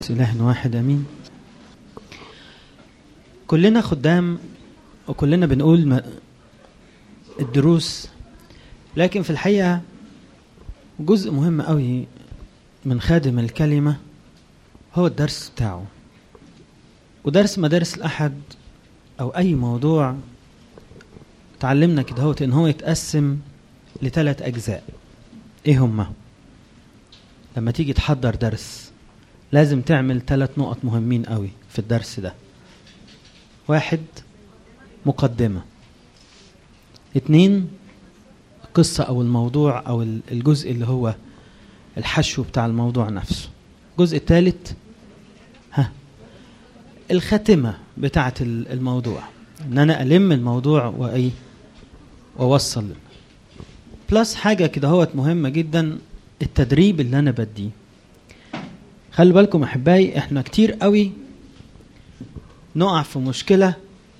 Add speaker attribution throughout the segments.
Speaker 1: إله واحد أمين كلنا خدام وكلنا بنقول ما الدروس لكن في الحقيقة جزء مهم قوي من خادم الكلمة هو الدرس بتاعه ودرس مدارس الأحد أو أي موضوع تعلمنا كده هو إن هو يتقسم لثلاث أجزاء إيه هما؟ لما تيجي تحضر درس لازم تعمل ثلاث نقط مهمين قوي في الدرس ده واحد مقدمة اتنين القصة أو الموضوع أو الجزء اللي هو الحشو بتاع الموضوع نفسه الجزء الثالث ها الخاتمة بتاعة الموضوع إن أنا ألم الموضوع وأي وأوصل بلس حاجة كده هوت مهمة جدا التدريب اللي أنا بديه خلي بالكم احبائي احنا كتير قوي نقع في مشكله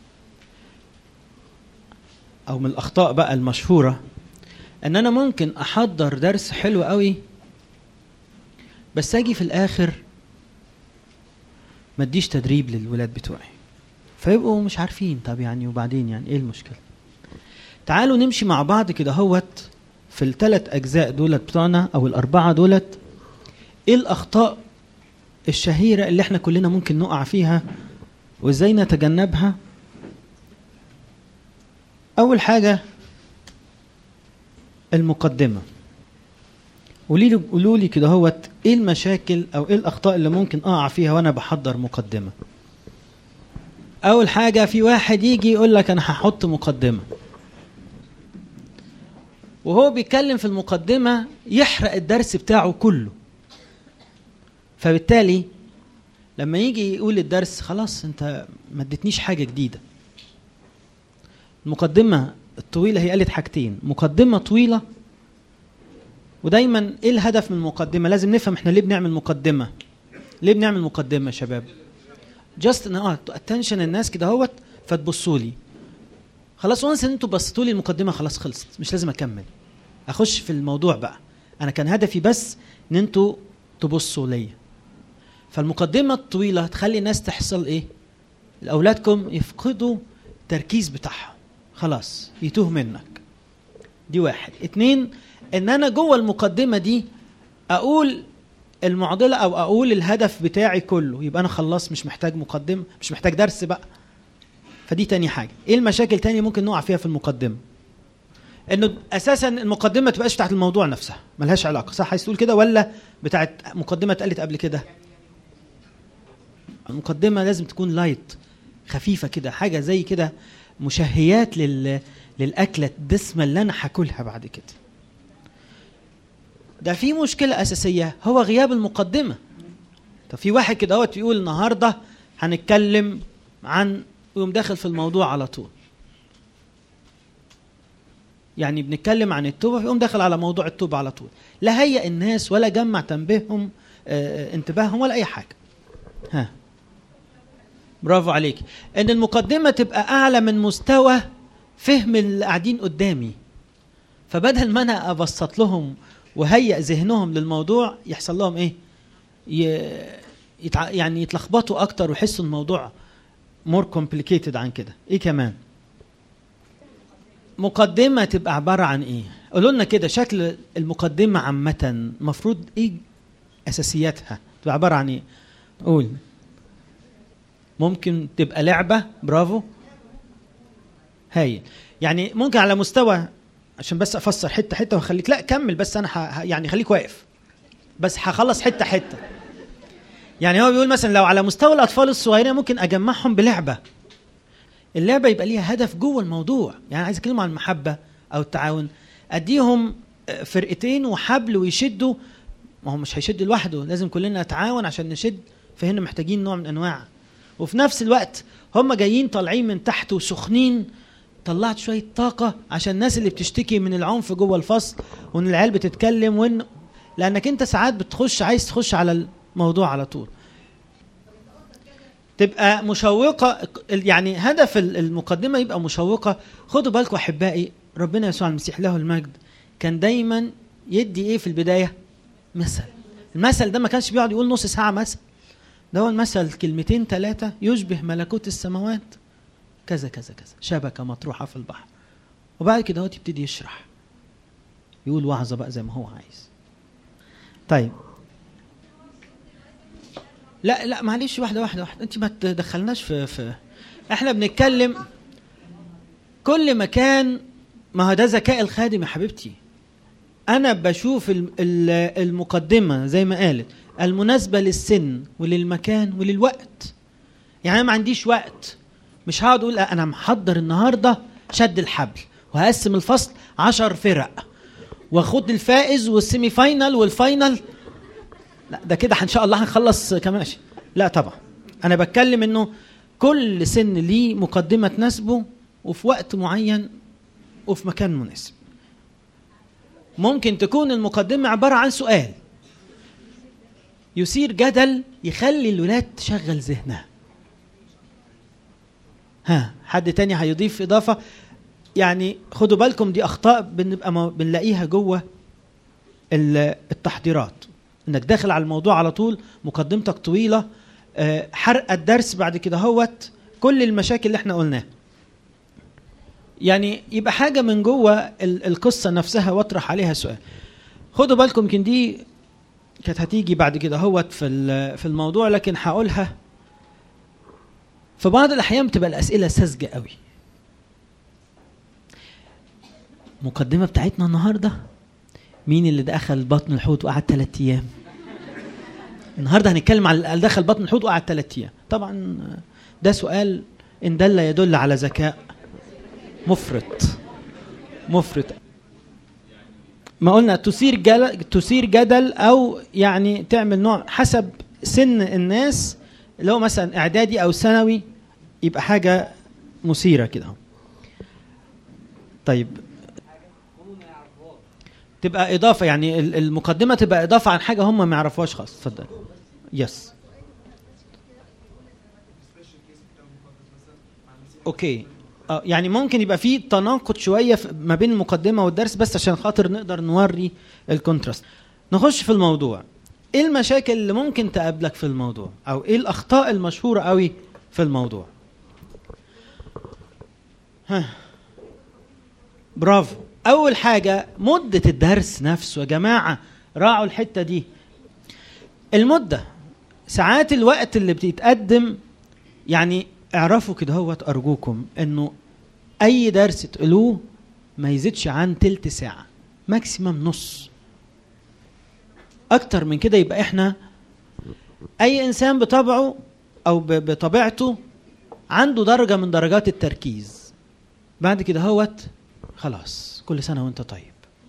Speaker 1: او من الاخطاء بقى المشهوره ان انا ممكن احضر درس حلو قوي بس اجي في الاخر ما اديش تدريب للولاد بتوعي فيبقوا مش عارفين طب يعني وبعدين يعني ايه المشكله تعالوا نمشي مع بعض كده هوت في الثلاث اجزاء دولت بتوعنا او الاربعه دولت ايه الاخطاء الشهيرة اللي احنا كلنا ممكن نقع فيها وازاي نتجنبها أول حاجة المقدمة قولي لي قولوا لي كده هوت ايه المشاكل او ايه الاخطاء اللي ممكن اقع فيها وانا بحضر مقدمة اول حاجة في واحد يجي يقول لك انا هحط مقدمة وهو بيتكلم في المقدمة يحرق الدرس بتاعه كله فبالتالي لما يجي يقول الدرس خلاص انت ما اديتنيش حاجه جديده المقدمه الطويله هي قالت حاجتين مقدمه طويله ودايما ايه الهدف من المقدمه لازم نفهم احنا ليه بنعمل مقدمه ليه بنعمل مقدمه يا شباب جاست ان اه اتنشن الناس كده اهوت فتبصوا لي خلاص وانس ان انتوا بصيتوا لي المقدمه خلاص خلصت مش لازم اكمل اخش في الموضوع بقى انا كان هدفي بس ان انتوا تبصوا ليا فالمقدمة الطويلة تخلي الناس تحصل ايه؟ أولادكم يفقدوا التركيز بتاعهم خلاص يتوه منك دي واحد اتنين ان انا جوه المقدمة دي اقول المعضلة او اقول الهدف بتاعي كله يبقى انا خلاص مش محتاج مقدمة مش محتاج درس بقى فدي تاني حاجة ايه المشاكل تاني ممكن نقع فيها في المقدمة انه اساسا المقدمه ما تبقاش بتاعت الموضوع نفسها ملهاش علاقه صح عايز تقول كده ولا بتاعت مقدمه اتقالت قبل كده المقدمة لازم تكون لايت خفيفة كده حاجة زي كده مشهيات لل... للأكلة الدسمة اللي أنا هاكلها بعد كده ده في مشكلة أساسية هو غياب المقدمة طب في واحد كده اهوت يقول النهاردة هنتكلم عن يقوم داخل في الموضوع على طول يعني بنتكلم عن التوبة يقوم داخل على موضوع التوبة على طول لا هيئ الناس ولا جمع تنبيههم اه انتباههم ولا أي حاجة ها برافو عليك ان المقدمه تبقى اعلى من مستوى فهم اللي قاعدين قدامي فبدل ما انا ابسط لهم وهيئ ذهنهم للموضوع يحصل لهم ايه يتع... يعني يتلخبطوا اكتر ويحسوا الموضوع مور كومبليكيتد عن كده ايه كمان مقدمه تبقى عباره عن ايه قولوا لنا كده شكل المقدمه عامه المفروض ايه اساسياتها تبقى عباره عن ايه قول ممكن تبقى لعبه برافو هاي يعني ممكن على مستوى عشان بس افسر حته حته واخليك لا كمل بس انا ح... يعني خليك واقف بس هخلص حته حته يعني هو بيقول مثلا لو على مستوى الاطفال الصغيرين ممكن اجمعهم بلعبه اللعبه يبقى ليها هدف جوه الموضوع يعني عايز اتكلم عن المحبه او التعاون اديهم فرقتين وحبل ويشدوا ما هو مش هيشد لوحده لازم كلنا نتعاون عشان نشد فهنا محتاجين نوع من انواع وفي نفس الوقت هم جايين طالعين من تحت وسخنين طلعت شويه طاقه عشان الناس اللي بتشتكي من العنف جوه الفصل وان العيال بتتكلم وان لانك انت ساعات بتخش عايز تخش على الموضوع على طول تبقى مشوقه يعني هدف المقدمه يبقى مشوقه خدوا بالكم احبائي ربنا يسوع المسيح له المجد كان دايما يدي ايه في البدايه مثل المثل ده ما كانش بيقعد يقول نص ساعه مثل ده هو المثل كلمتين ثلاثة يشبه ملكوت السماوات كذا كذا كذا شبكة مطروحة في البحر وبعد كده هو يبتدي يشرح يقول وعظة بقى زي ما هو عايز طيب لا لا معلش واحدة واحدة واحدة انت ما تدخلناش في, في احنا بنتكلم كل مكان ما هو ده ذكاء الخادم يا حبيبتي انا بشوف المقدمة زي ما قالت المناسبة للسن وللمكان وللوقت يعني انا ما عنديش وقت مش هقعد اقول انا محضر النهارده شد الحبل وهقسم الفصل عشر فرق واخد الفائز والسيمي فاينل والفاينل لا ده كده ان شاء الله هنخلص كمان شيء لا طبعا انا بتكلم انه كل سن ليه مقدمه تناسبه وفي وقت معين وفي مكان مناسب ممكن تكون المقدمه عباره عن سؤال يثير جدل يخلي الولاد تشغل ذهنها ها حد تاني هيضيف اضافه يعني خدوا بالكم دي اخطاء بنبقى بنلاقيها جوه التحضيرات انك داخل على الموضوع على طول مقدمتك طويله حرق الدرس بعد كده هوت كل المشاكل اللي احنا قلناها يعني يبقى حاجه من جوه القصه نفسها واطرح عليها سؤال خدوا بالكم يمكن دي كانت هتيجي بعد كده هوت في في الموضوع لكن هقولها في بعض الاحيان بتبقى الاسئله ساذجه قوي المقدمه بتاعتنا النهارده مين اللي دخل بطن الحوت وقعد ثلاث ايام النهارده هنتكلم على اللي دخل بطن الحوت وقعد ثلاث ايام طبعا ده سؤال ان دل يدل على ذكاء مفرط مفرط ما قلنا تثير جدل تثير جدل او يعني تعمل نوع حسب سن الناس اللي هو مثلا اعدادي او ثانوي يبقى حاجه مثيره كده طيب تبقى اضافه يعني المقدمه تبقى اضافه عن حاجه هم ما يعرفوهاش خالص اتفضل يس اوكي اه يعني ممكن يبقى في تناقض شويه ما بين المقدمه والدرس بس عشان خاطر نقدر نوري الكونتراست نخش في الموضوع ايه المشاكل اللي ممكن تقابلك في الموضوع او ايه الاخطاء المشهوره قوي في الموضوع ها برافو اول حاجه مده الدرس نفسه يا جماعه راعوا الحته دي المده ساعات الوقت اللي بتتقدم يعني اعرفوا كده هوت ارجوكم انه اي درس تقولوه ما يزيدش عن تلت ساعه ماكسيمم نص اكتر من كده يبقى احنا اي انسان بطبعه او بطبيعته عنده درجه من درجات التركيز بعد كده هوت خلاص كل سنه وانت طيب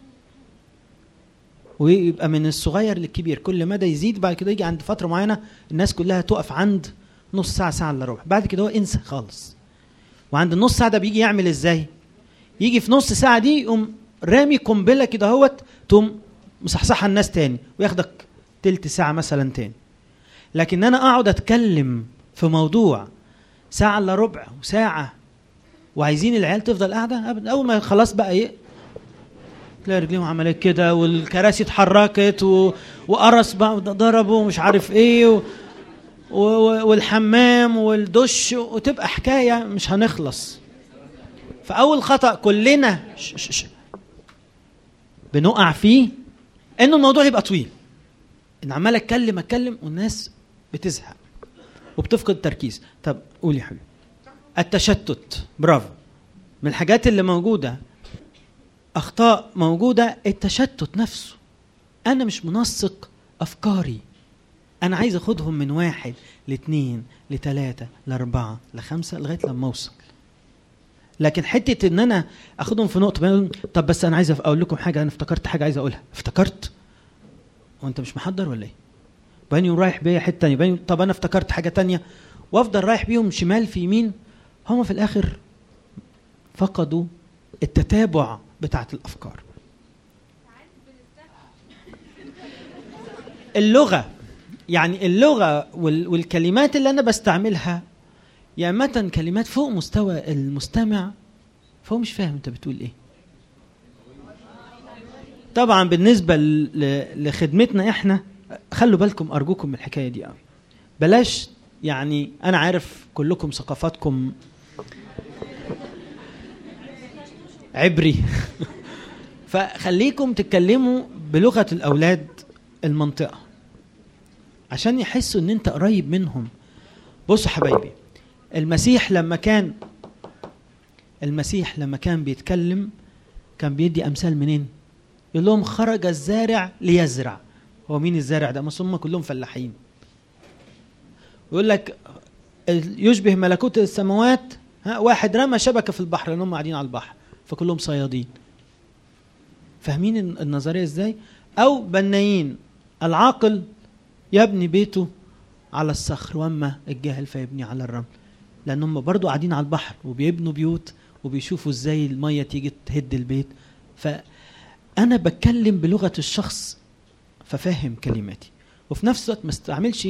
Speaker 1: ويبقى من الصغير للكبير كل مدى يزيد بعد كده يجي عند فتره معينه الناس كلها تقف عند نص ساعه ساعه الا ربع بعد كده هو انسى خالص وعند النص ساعه ده بيجي يعمل ازاي يجي في نص ساعه دي يقوم رامي قنبله كده اهوت تقوم مصحصحها الناس تاني وياخدك تلت ساعه مثلا تاني لكن انا اقعد اتكلم في موضوع ساعه الا ربع وساعه وعايزين العيال تفضل قاعده ابدا اول ما خلاص بقى ايه تلاقي رجليهم عملت كده والكراسي اتحركت و... وقرص بقى ضربه ومش عارف ايه و... و... والحمام والدش وتبقى حكايه مش هنخلص فاول خطا كلنا ش... ش... ش... بنقع فيه انه الموضوع يبقى طويل ان عمال اتكلم اتكلم والناس بتزهق وبتفقد التركيز طب قول يا حبيبي التشتت برافو من الحاجات اللي موجوده اخطاء موجوده التشتت نفسه انا مش منسق افكاري انا عايز اخدهم من واحد لاثنين لثلاثه لاربعه لخمسه لغايه لما اوصل لكن حته ان انا اخدهم في نقطه طب بس انا عايز اقول لكم حاجه انا افتكرت حاجه عايز اقولها افتكرت وانت مش محضر ولا ايه باني رايح بيا حته ثانيه باني طب انا افتكرت حاجه تانية وافضل رايح بيهم شمال في يمين هم في الاخر فقدوا التتابع بتاعت الافكار اللغه يعني اللغه والكلمات اللي انا بستعملها يا يعني متى كلمات فوق مستوى المستمع فهو مش فاهم انت بتقول ايه طبعا بالنسبه لخدمتنا احنا خلوا بالكم ارجوكم من الحكايه دي قوي بلاش يعني انا عارف كلكم ثقافاتكم عبري فخليكم تتكلموا بلغه الاولاد المنطقه عشان يحسوا ان انت قريب منهم بصوا حبايبي المسيح لما كان المسيح لما كان بيتكلم كان بيدي امثال منين يقول لهم خرج الزارع ليزرع هو مين الزارع ده ما هم كلهم فلاحين يقول لك يشبه ملكوت السماوات ها واحد رمى شبكه في البحر لانهم قاعدين على البحر فكلهم صيادين فاهمين النظريه ازاي او بنايين العاقل يبني بيته على الصخر واما الجاهل فيبني على الرمل لانهم برضو قاعدين على البحر وبيبنوا بيوت وبيشوفوا ازاي الميه تيجي تهد البيت فانا بتكلم بلغه الشخص ففهم كلماتي وفي نفس الوقت ما استعملش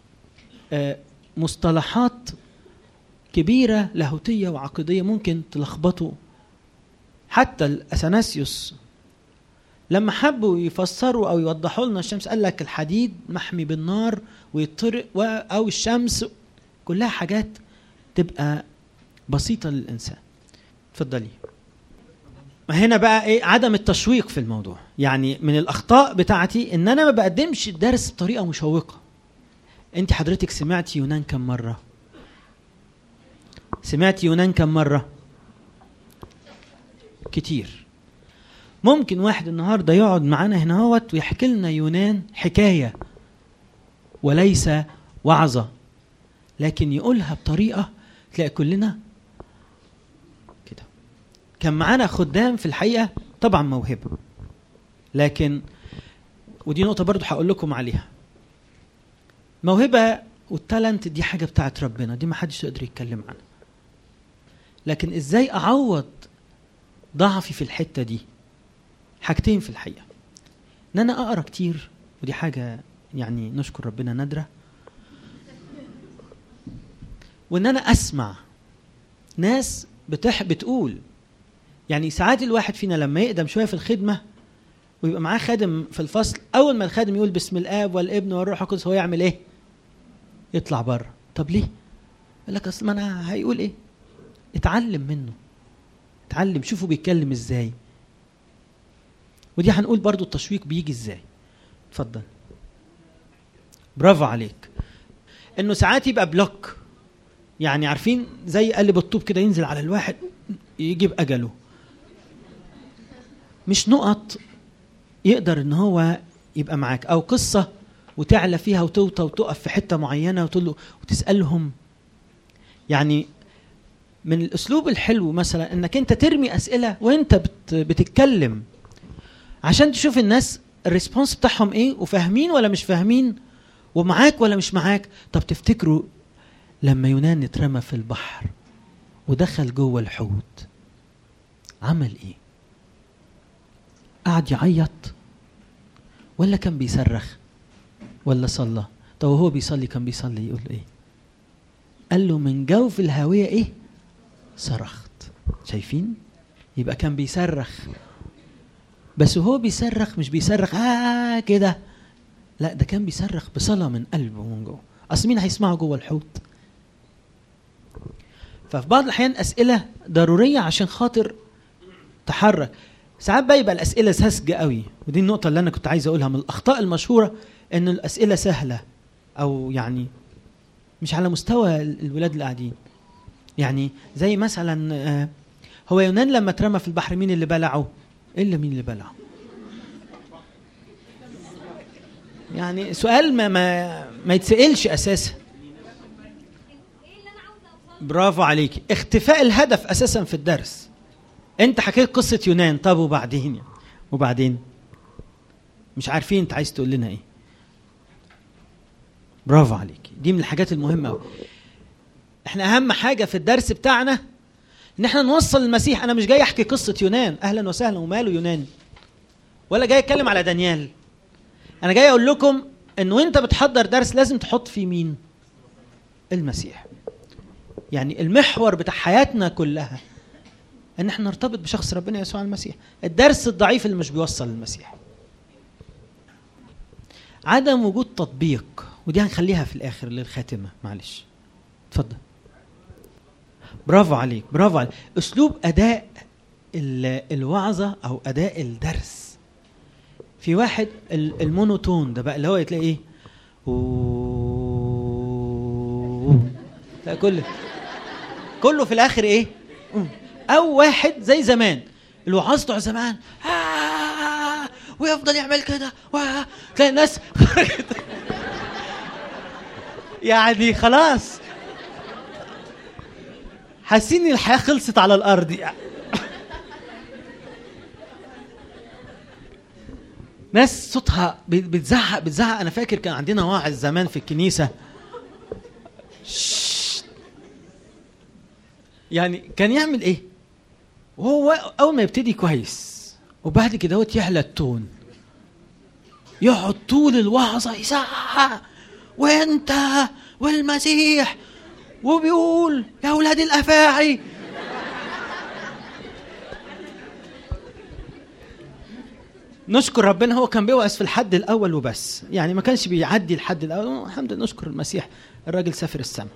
Speaker 1: مصطلحات كبيره لاهوتيه وعقيديه ممكن تلخبطوا حتى الاثناسيوس لما حبوا يفسروا او يوضحوا لنا الشمس قال لك الحديد محمي بالنار ويطرق او الشمس كلها حاجات تبقى بسيطه للانسان اتفضلي ما هنا بقى ايه عدم التشويق في الموضوع يعني من الاخطاء بتاعتي ان انا ما بقدمش الدرس بطريقه مشوقه انت حضرتك سمعتي يونان كم مره سمعتي يونان كم مره كتير ممكن واحد النهارده يقعد معانا هنا هوت ويحكي لنا يونان حكايه وليس وعظه لكن يقولها بطريقه تلاقي كلنا كده كان معانا خدام في الحقيقه طبعا موهبه لكن ودي نقطه برضو هقول لكم عليها موهبه والتالنت دي حاجه بتاعت ربنا دي ما حدش يقدر يتكلم عنها لكن ازاي اعوض ضعفي في الحته دي حاجتين في الحقيقه ان انا اقرا كتير ودي حاجه يعني نشكر ربنا نادره وان انا اسمع ناس بتح بتقول يعني ساعات الواحد فينا لما يقدم شويه في الخدمه ويبقى معاه خادم في الفصل اول ما الخادم يقول بسم الاب والابن والروح القدس هو يعمل ايه يطلع بره طب ليه يقول لك اصل ما انا هيقول ايه اتعلم منه اتعلم شوفوا بيتكلم ازاي ودي هنقول برضو التشويق بيجي ازاي اتفضل برافو عليك انه ساعات يبقى بلوك يعني عارفين زي قلب الطوب كده ينزل على الواحد يجيب اجله مش نقط يقدر ان هو يبقى معاك او قصه وتعلى فيها وتوطى وتقف في حته معينه وتقول له وتسالهم يعني من الاسلوب الحلو مثلا انك انت ترمي اسئله وانت بت بتتكلم عشان تشوف الناس الريسبونس بتاعهم ايه وفاهمين ولا مش فاهمين ومعاك ولا مش معاك طب تفتكروا لما يونان اترمى في البحر ودخل جوه الحوت عمل ايه قعد يعيط ولا كان بيصرخ ولا صلى طب وهو بيصلي كان بيصلي يقول ايه قال له من جوف الهاويه ايه صرخت شايفين يبقى كان بيصرخ بس وهو بيصرخ مش بيصرخ آه كده لا ده كان بيصرخ بصلاة من قلبه من جوه أصل مين هيسمعه جوه الحوت ففي بعض الأحيان أسئلة ضرورية عشان خاطر تحرك ساعات بقى يبقى الأسئلة ساذجة قوي ودي النقطة اللي أنا كنت عايز أقولها من الأخطاء المشهورة إن الأسئلة سهلة أو يعني مش على مستوى الولاد اللي قاعدين يعني زي مثلا هو يونان لما اترمى في البحر مين اللي بلعه؟ الا مين اللي بلعه يعني سؤال ما ما ما يتسالش اساسا برافو عليكي اختفاء الهدف اساسا في الدرس انت حكيت قصه يونان طب وبعدين يعني. وبعدين مش عارفين انت عايز تقول لنا ايه برافو عليكي دي من الحاجات المهمه قوي احنا اهم حاجه في الدرس بتاعنا ان احنا نوصل المسيح انا مش جاي احكي قصه يونان اهلا وسهلا وماله يونان ولا جاي اتكلم على دانيال انا جاي اقول لكم ان وانت بتحضر درس لازم تحط فيه مين المسيح يعني المحور بتاع حياتنا كلها ان احنا نرتبط بشخص ربنا يسوع المسيح الدرس الضعيف اللي مش بيوصل للمسيح عدم وجود تطبيق ودي هنخليها في الاخر للخاتمه معلش اتفضل برافو عليك برافو عليك اسلوب اداء ال- الوعظه او اداء الدرس في واحد ال- المونوتون ده بقى اللي هو تلاقي ايه أوه. لا كله كله في الاخر ايه أوه. او واحد زي زمان الوعاظ بتوع زمان آه ويفضل يعمل كده و- تلاقي الناس يعني خلاص حاسين ان الحياه خلصت على الارض يعني. ناس صوتها بت- بتزعق بتزعق انا فاكر كان عندنا واعظ زمان في الكنيسه ششت. يعني كان يعمل ايه وهو اول ما يبتدي كويس وبعد كده هو يعلى التون يقعد طول الوعظه يزعق وانت والمسيح وبيقول يا اولاد الافاعي نشكر ربنا هو كان بيوعظ في الحد الاول وبس يعني ما كانش بيعدي الحد الاول الحمد لله نشكر المسيح الراجل سافر السماء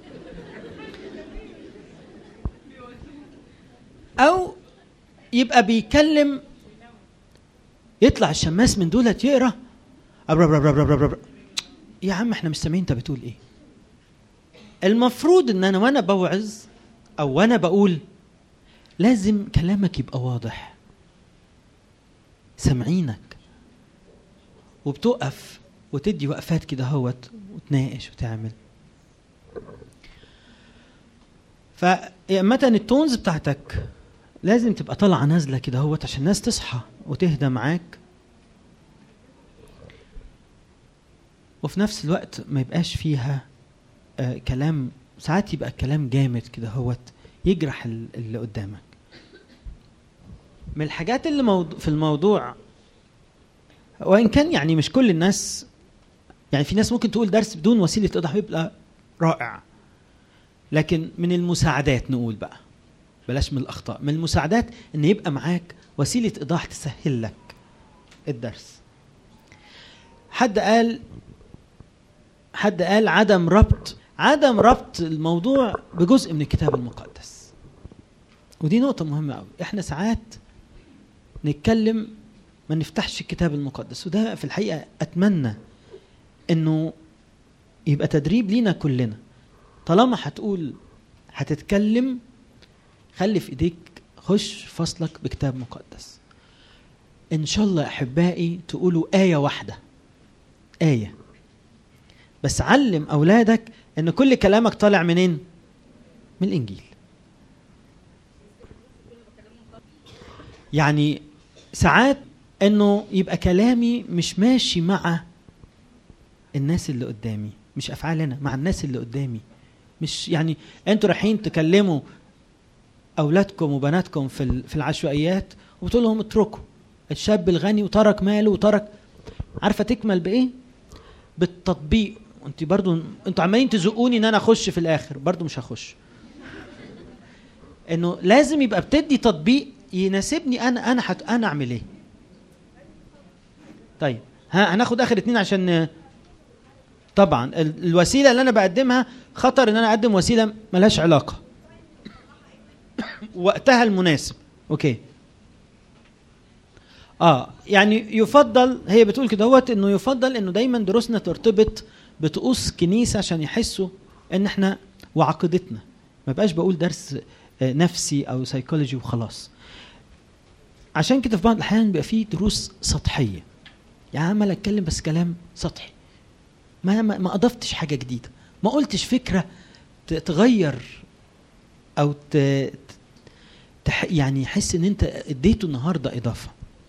Speaker 1: او يبقى بيكلم يطلع الشماس من دولت يقرا أبرا برا برا برا برا. يا عم احنا مش سامعين انت بتقول ايه المفروض ان انا وانا بوعظ او وانا بقول لازم كلامك يبقى واضح سامعينك وبتقف وتدي وقفات كده هوت وتناقش وتعمل فمتى التونز بتاعتك لازم تبقى طالعه نازله كده هوت عشان الناس تصحى وتهدى معاك وفي نفس الوقت ما يبقاش فيها آه كلام ساعات يبقى الكلام جامد كده هوت يجرح ال- اللي قدامك من الحاجات اللي موضوع في الموضوع وان كان يعني مش كل الناس يعني في ناس ممكن تقول درس بدون وسيله ايضاح يبقى رائع لكن من المساعدات نقول بقى بلاش من الاخطاء من المساعدات ان يبقى معاك وسيله ايضاح تسهل لك الدرس حد قال حد قال عدم ربط عدم ربط الموضوع بجزء من الكتاب المقدس ودي نقطة مهمة قوي احنا ساعات نتكلم ما نفتحش الكتاب المقدس وده في الحقيقة أتمنى إنه يبقى تدريب لينا كلنا طالما هتقول هتتكلم خلي في ايديك خش فصلك بكتاب مقدس ان شاء الله احبائي تقولوا ايه واحده ايه بس علم اولادك ان كل كلامك طالع منين من الانجيل يعني ساعات انه يبقى كلامي مش ماشي مع الناس اللي قدامي مش افعال انا مع الناس اللي قدامي مش يعني انتوا رايحين تكلموا اولادكم وبناتكم في ال- في العشوائيات وبتقول لهم اتركوا الشاب الغني وترك ماله وترك عارفه تكمل بايه بالتطبيق انت برضو انتوا عمالين تزقوني ان انا اخش في الاخر برضو مش هخش انه لازم يبقى بتدي تطبيق يناسبني انا انا حت انا اعمل ايه طيب ها هناخد اخر اتنين عشان ن- طبعا ال- الوسيله اللي انا بقدمها خطر ان انا اقدم وسيله ملهاش علاقه وقتها المناسب اوكي اه يعني يفضل هي بتقول كده هوت انه يفضل انه دايما دروسنا ترتبط بطقوس كنيسه عشان يحسوا ان احنا وعقيدتنا ما بقاش بقول درس آه، نفسي او سيكولوجي وخلاص عشان كده في بعض الاحيان بيبقى فيه دروس سطحيه يعني عمال اتكلم بس كلام سطحي ما ما, ما اضفتش حاجه جديده ما قلتش فكره ت- تغير او ت... ت- تح... يعني يحس ان انت اديته النهارده اضافه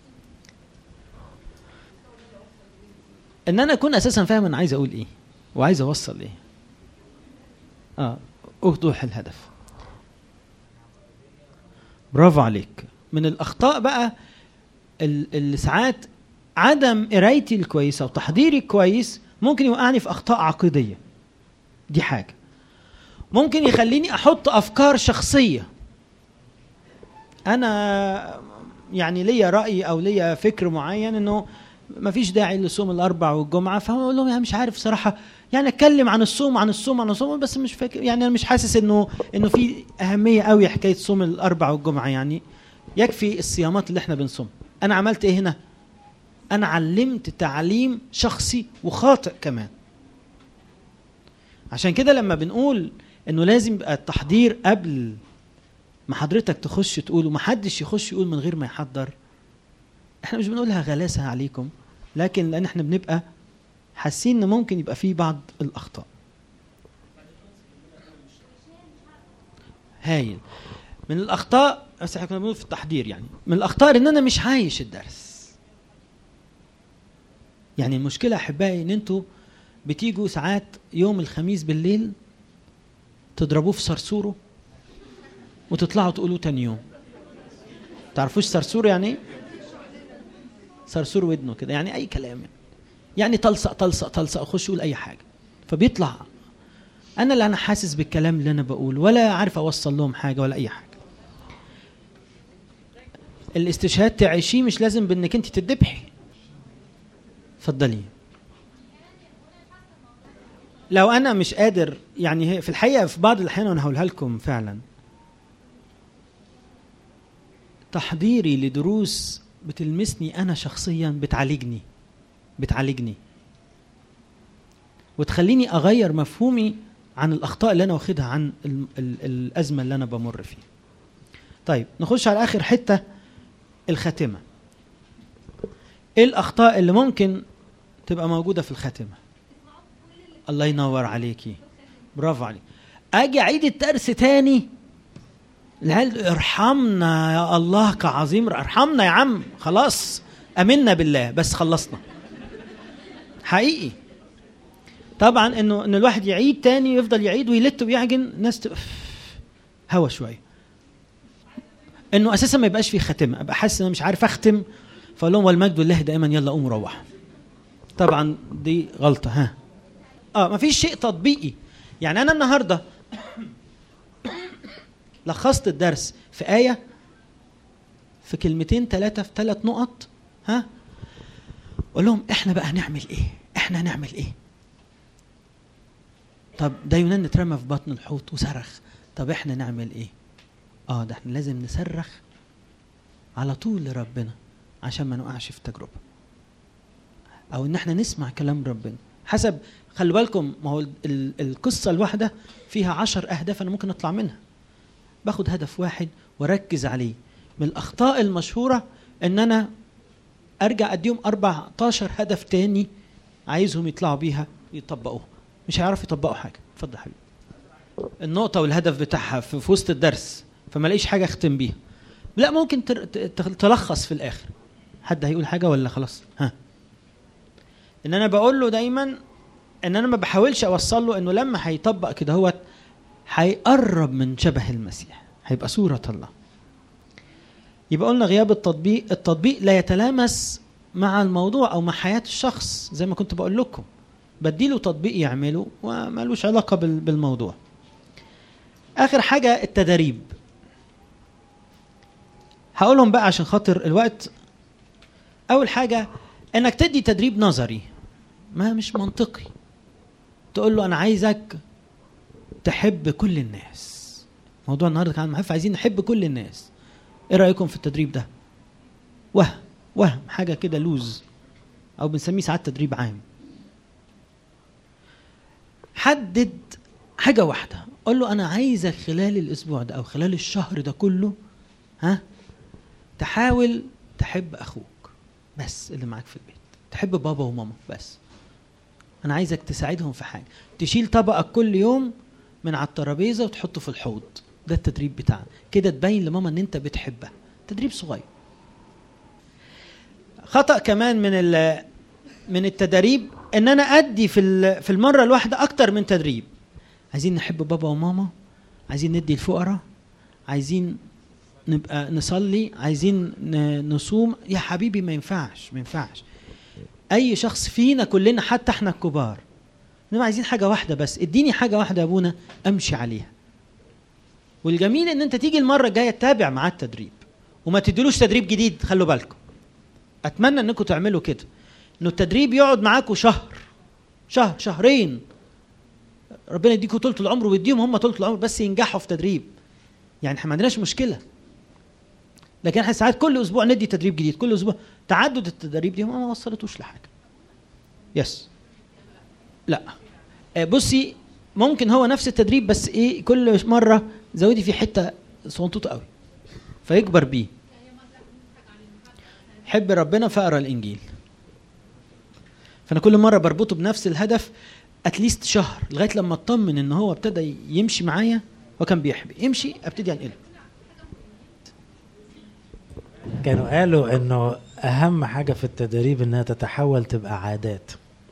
Speaker 1: ان انا اكون اساسا فاهم انا عايز اقول ايه وعايز اوصل ايه اه وضوح الهدف برافو عليك من الاخطاء بقى ال- اللي ساعات عدم قرايتي الكويسه وتحضيري الكويس ممكن يوقعني في اخطاء عقيديه دي حاجه ممكن يخليني احط افكار شخصيه انا يعني ليا راي او ليا فكر معين انه ما فيش داعي لصوم الاربع والجمعه فاقول لهم يعني مش عارف صراحه يعني اتكلم عن الصوم عن الصوم عن الصوم بس مش فاكر يعني انا مش حاسس انه انه في اهميه قوي حكايه صوم الاربع والجمعه يعني يكفي الصيامات اللي احنا بنصوم انا عملت ايه هنا انا علمت تعليم شخصي وخاطئ كمان عشان كده لما بنقول انه لازم يبقى التحضير قبل ما حضرتك تخش تقول ومحدش يخش يقول من غير ما يحضر احنا مش بنقولها غلاسه عليكم لكن لان احنا بنبقى حاسين ان ممكن يبقى في بعض الاخطاء هايل من الاخطاء بس احنا كنا بنقول في التحضير يعني من الاخطاء ان انا مش عايش الدرس يعني المشكله احبائي ان انتوا بتيجوا ساعات يوم الخميس بالليل تضربوه في صرصوره وتطلعوا تقولوا تاني يوم تعرفوش صرصور يعني ايه صرصور ودنه كده يعني اي كلام يعني, يعني تلصق تلصق تلصق اخش اقول اي حاجه فبيطلع انا لا انا حاسس بالكلام اللي انا بقوله ولا عارف اوصل لهم حاجه ولا اي حاجه الاستشهاد تعيشيه مش لازم بانك انت تذبحي اتفضلي لو انا مش قادر يعني هي- في الحقيقه في بعض الاحيان وانا هقولها لكم فعلا تحضيري لدروس بتلمسني انا شخصيا بتعالجني بتعالجني وتخليني اغير مفهومي عن الاخطاء اللي انا واخدها عن ال ال الازمه اللي انا بمر فيها طيب نخش على اخر حته الخاتمه ايه الاخطاء اللي ممكن تبقى موجوده في الخاتمه الله ينور عليكي برافو عليك اجي اعيد الدرس تاني العيال ارحمنا يا الله كعظيم ارحمنا يا عم خلاص امنا بالله بس خلصنا حقيقي طبعا انه ان الواحد يعيد تاني ويفضل يعيد ويلت ويعجن الناس تبقى هوا شويه انه اساسا ما يبقاش في خاتمه ابقى حاسس ان انا مش عارف اختم فاقول لهم والمجد لله دائما يلا قوموا روحوا طبعا دي غلطه ها اه ما فيش شيء تطبيقي يعني انا النهارده لخصت الدرس في آية في كلمتين ثلاثة في ثلاث نقط ها قول لهم احنا بقى هنعمل ايه احنا هنعمل ايه طب ده يونان اترمى في بطن الحوت وصرخ طب احنا نعمل ايه اه ده احنا لازم نصرخ على طول لربنا عشان ما نقعش في تجربه او ان احنا نسمع كلام ربنا حسب خلي بالكم ما هو ال- ال- القصه الواحده فيها عشر اهداف انا ممكن اطلع منها باخد هدف واحد واركز عليه من الاخطاء المشهوره ان انا ارجع اديهم 14 هدف تاني عايزهم يطلعوا بيها يطبقوها مش هيعرفوا يطبقوا حاجه اتفضل حبيبي النقطه والهدف بتاعها في في وسط الدرس فما لاقيش حاجه اختم بيها لا ممكن تر- ت- ت- تلخص في الاخر حد هيقول حاجه ولا خلاص ها ان انا بقول له دايما ان انا ما بحاولش اوصل له انه لما هيطبق كده هو هيقرب من شبه المسيح هيبقى صورة الله يبقى قلنا غياب التطبيق التطبيق لا يتلامس مع الموضوع او مع حياة الشخص زي ما كنت بقول لكم بديله تطبيق يعمله ومالوش علاقة بال- بالموضوع اخر حاجة التدريب هقولهم بقى عشان خاطر الوقت اول حاجة انك تدي تدريب نظري ما مش منطقي تقول له انا عايزك تحب كل الناس موضوع النهارده كان عن المحبة عايزين نحب كل الناس ايه رايكم في التدريب ده وهم وهم حاجه كده لوز او بنسميه ساعات تدريب عام حدد حاجه واحده قول له انا عايزك خلال الاسبوع ده او خلال الشهر ده كله ها تحاول تحب اخوك بس اللي معاك في البيت تحب بابا وماما بس انا عايزك تساعدهم في حاجه تشيل طبقك كل يوم من على الترابيزه وتحطه في الحوض ده التدريب بتاعنا كده تبين لماما ان انت بتحبها تدريب صغير خطا كمان من ال- من التدريب ان انا ادي في ال- في المره الواحده اكتر من تدريب عايزين نحب بابا وماما عايزين ندي الفقراء عايزين نبقى نصلي عايزين ن- نصوم يا حبيبي ما ينفعش ما ينفعش اي شخص فينا كلنا حتى احنا الكبار نبقى عايزين حاجه واحده بس اديني حاجه واحده يا ابونا امشي عليها والجميل ان انت تيجي المره الجايه تتابع معاه التدريب وما تديلوش تدريب جديد خلوا بالكم اتمنى انكم تعملوا كده انه التدريب يقعد معاكم شهر شهر شهرين ربنا يديكم طولة العمر ويديهم هم طولة العمر بس ينجحوا في تدريب يعني احنا ما عندناش مشكله لكن احنا ساعات كل اسبوع ندي تدريب جديد كل اسبوع تعدد التدريب دي ما وصلتوش لحاجه يس لا آه، بصي ممكن هو نفس التدريب بس ايه كل مره زودي فيه حته صنطوطه قوي فيكبر بيه حب ربنا فاقرا الانجيل فانا كل مره بربطه بنفس الهدف اتليست شهر لغايه لما اطمن ان هو ابتدى يمشي معايا هو كان بيحب يمشي ابتدي انقله
Speaker 2: كانوا قالوا انه اهم حاجة في التدريب انها تتحول تبقى عادات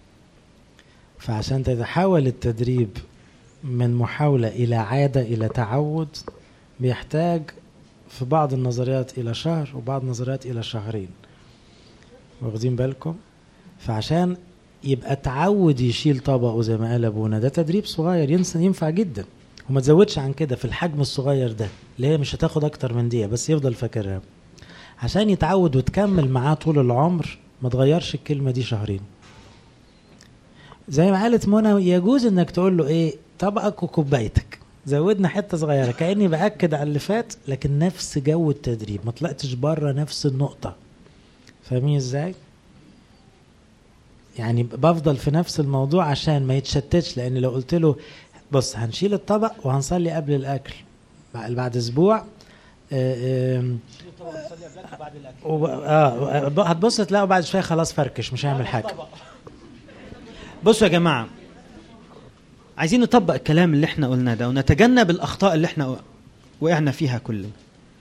Speaker 2: فعشان تتحول التدريب من محاولة الى عادة الى تعود بيحتاج في بعض النظريات الى شهر وبعض النظريات الى شهرين واخدين بالكم فعشان يبقى تعود يشيل طبقه زي ما قال ابونا ده تدريب صغير ينسى ينفع جدا وما تزودش عن كده في الحجم الصغير ده اللي هي مش هتاخد اكتر من دقيقه بس يفضل فاكرها عشان يتعود وتكمل معاه طول العمر ما تغيرش الكلمه دي شهرين زي ما قالت منى يجوز انك تقول له ايه طبقك وكوبايتك زودنا حته صغيره كاني باكد على اللي فات لكن نفس جو التدريب ما طلعتش بره نفس النقطه فاهمين ازاي يعني بفضل في نفس الموضوع عشان ما يتشتتش لان لو قلت له بص هنشيل الطبق وهنصلي قبل الاكل بعد اسبوع آه، اه هتبص تلاقوا بعد شويه خلاص فركش مش هيعمل حاجه
Speaker 1: بصوا يا جماعه عايزين نطبق الكلام اللي احنا قلناه ده ونتجنب الاخطاء اللي احنا وقعنا فيها كلنا